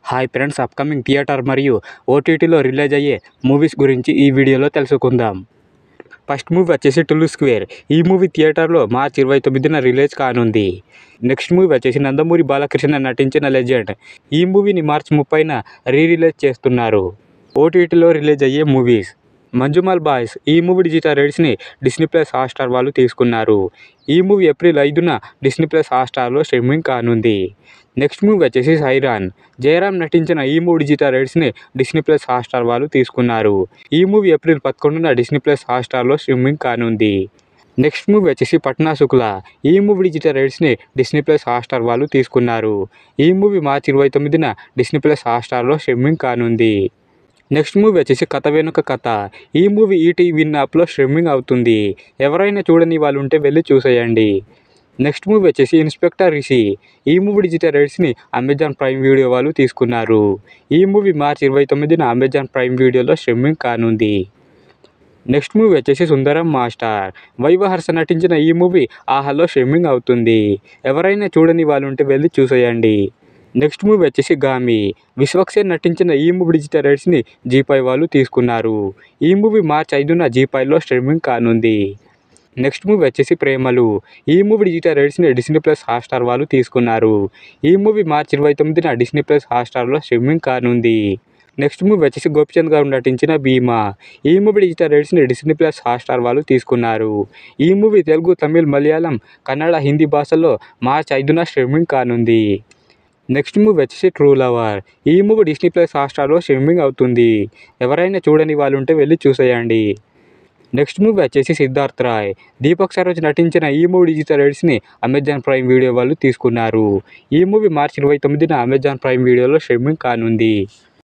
hi friends upcoming theatre మరియు ఓటీటీలో release అయ్యే మూవీస్ గురించి ఈ వీడియోలో తెలుసుకుందాం ఫస్ట్ మూవీ వచ్చేసి టులు స్క్వేర్ ఈ మూవీ థియేటర్లో మార్చ్ ఇరవై తొమ్మిదిన రిలీజ్ కానుంది నెక్స్ట్ మూవీ వచ్చేసి నందమూరి బాలకృష్ణ నటించిన లెజెండ్ ఈ మూవీని మార్చ్ ముప్పైన రీ రిలీజ్ చేస్తున్నారు ఓటీటీలో రిలీజ్ అయ్యే మూవీస్ మంజుమాల్ బాయ్స్ ఈ మూవీ డిజిటల్ రైట్స్ని డిస్నీ ప్లస్ హాట్స్టార్ వాళ్ళు తీసుకున్నారు ఈ మూవీ ఏప్రిల్ ఐదున డిస్నీ ప్లస్ హాట్స్టార్లో స్ట్రీమింగ్ కానుంది నెక్స్ట్ మూవీ వచ్చేసి సైరాన్ జయరామ్ నటించిన ఈ మూవీ డిజిటల్ రైట్స్ని డిస్నీ ప్లస్ హాట్స్టార్ వాళ్ళు తీసుకున్నారు ఈ మూవీ ఏప్రిల్ పదకొండున డిస్నీ ప్లస్ హాట్స్టార్లో స్ట్రీమింగ్ కానుంది నెక్స్ట్ మూవీ వచ్చేసి పట్నా శుక్ల ఈ మూవీ డిజిటల్ రైట్స్ని డిస్నీ ప్లస్ హాట్స్టార్ వాళ్ళు తీసుకున్నారు ఈ మూవీ మార్చి ఇరవై తొమ్మిదిన డిస్నీ ప్లస్ హాట్స్టార్లో స్ట్రీమింగ్ కానుంది నెక్స్ట్ మూవీ వచ్చేసి కథ వెనుక కథ ఈ మూవీ ఈటీవీ విన్ యాప్లో స్ట్రీమింగ్ అవుతుంది ఎవరైనా చూడని వాళ్ళు ఉంటే వెళ్ళి చూసేయండి నెక్స్ట్ మూవీ వచ్చేసి ఇన్స్పెక్టర్ రిషి ఈ మూవీ డిజిటల్ రైట్స్ని అమెజాన్ ప్రైమ్ వీడియో వాళ్ళు తీసుకున్నారు ఈ మూవీ మార్చి ఇరవై తొమ్మిదిన అమెజాన్ ప్రైమ్ వీడియోలో స్ట్రీమింగ్ కానుంది నెక్స్ట్ మూవీ వచ్చేసి సుందరం మాస్టర్ వైవహర్ష నటించిన ఈ మూవీ ఆహాలో స్ట్రీమింగ్ అవుతుంది ఎవరైనా చూడని వాళ్ళు ఉంటే వెళ్ళి చూసేయండి నెక్స్ట్ మూవీ వచ్చేసి గామి విశ్వక్సేన్ నటించిన ఈ మూవీ డిజిటల్ రైట్స్ని జీపై వాళ్ళు తీసుకున్నారు ఈ మూవీ మార్చ్ ఐదున జీపైలో స్ట్రీమింగ్ కానుంది నెక్స్ట్ మూవీ వచ్చేసి ప్రేమలు ఈ మూవీ డిజిటల్ రైట్స్ని డిస్నీ ప్లస్ హాట్స్టార్ వాళ్ళు తీసుకున్నారు ఈ మూవీ మార్చి ఇరవై తొమ్మిదిన డిస్నీ ప్లస్ హాట్స్టార్లో స్ట్రీమింగ్ కానుంది నెక్స్ట్ మూవీ వచ్చేసి గోపిచంద్ గారు నటించిన భీమా ఈ మూవీ డిజిటల్ రైట్స్ని డిస్నీ ప్లస్ హాట్స్టార్ వాళ్ళు తీసుకున్నారు ఈ మూవీ తెలుగు తమిళ్ మలయాళం కన్నడ హిందీ భాషల్లో మార్చ్ ఐదున స్ట్రీమింగ్ కానుంది నెక్స్ట్ మూవీ వచ్చేసి ట్రూ లవర్ ఈ మూవీ డిస్నీ ప్లస్ హాట్స్టార్లో స్ట్రీమింగ్ అవుతుంది ఎవరైనా చూడని వాళ్ళు ఉంటే వెళ్ళి చూసేయండి నెక్స్ట్ మూవీ వచ్చేసి సిద్ధార్థ్ రాయ్ దీపక్ సరోజ్ నటించిన ఈ మూవీ డిజిటల్ రైట్స్ని అమెజాన్ ప్రైమ్ వీడియో వాళ్ళు తీసుకున్నారు ఈ మూవీ మార్చి ఇరవై తొమ్మిదిన అమెజాన్ ప్రైమ్ వీడియోలో స్ట్రీమింగ్ కానుంది